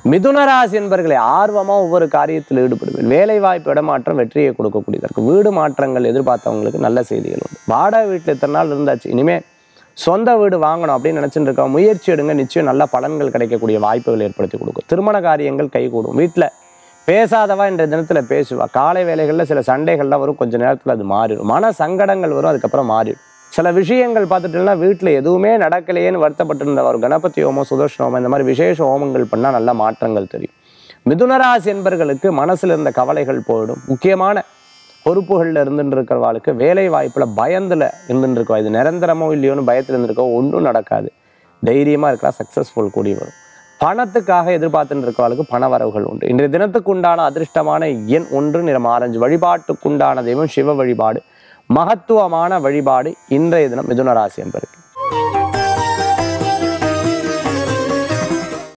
மிதுனராசி என்பர்களை ஆர்வமா ஒவ்வொரு காரியத்தில் ஈடுபடுவேன் வேலை வாய்ப்பு இடமாற்றம் வெற்றியை கொடுக்கக்கூடியதா இருக்கும் வீடு மாற்றங்கள் எதிர்பார்த்தவங்களுக்கு நல்ல செய்திகள் உண்டு வாடகை வீட்டில் இத்தனை நாள் இருந்தாச்சு இனிமே சொந்த வீடு வாங்கணும் அப்படின்னு நினைச்சிட்டு இருக்கோம் முயற்சி எடுங்க நிச்சயம் நல்ல பலன்கள் கிடைக்கக்கூடிய வாய்ப்புகள் ஏற்படுத்தி கொடுக்கும் திருமண காரியங்கள் கைகூடும் வீட்டில் பேசாதவா என்ற தினத்தில் பேசுவா காலை வேலைகளில் சில சண்டைகள்லாம் வரும் கொஞ்ச நேரத்தில் அது மாறிடும் மன சங்கடங்கள் வரும் அதுக்கப்புறம் மாறிடும் சில விஷயங்கள் பார்த்துட்டோம்னா வீட்டில் எதுவுமே நடக்கலையேன்னு வருத்தப்பட்டிருந்த ஒரு கணபதி ஹோமம் சுதர்ஷன ஹோமம் இந்த மாதிரி விசேஷ ஹோமங்கள் பண்ணால் நல்ல மாற்றங்கள் தெரியும் மிதுனராசி என்பர்களுக்கு மனசுல இருந்த கவலைகள் போயிடும் முக்கியமான பொறுப்புகளில் இருந்துட்டு இருக்கிறவாளுக்கு வேலை வாய்ப்புல பயந்துல இருந்துட்டு இருக்கவா இது நிரந்தரமோ இல்லையோன்னு பயத்தில் இருந்திருக்கோ ஒன்றும் நடக்காது தைரியமா இருக்கலாம் சக்சஸ்ஃபுல் கூடி வரும் பணத்துக்காக எதிர்பார்த்துட்டு இருக்கிறவளுக்கு பண வரவுகள் உண்டு இன்றைய தினத்துக்கு உண்டான அதிர்ஷ்டமான எண் ஒன்று நிறம் ஆரஞ்சு வழிபாட்டுக்குண்டான தெய்வம் சிவ வழிபாடு மகத்துவமான வழிபாடு இன்றைய தினம் மிதுன ராசி என்பருக்கு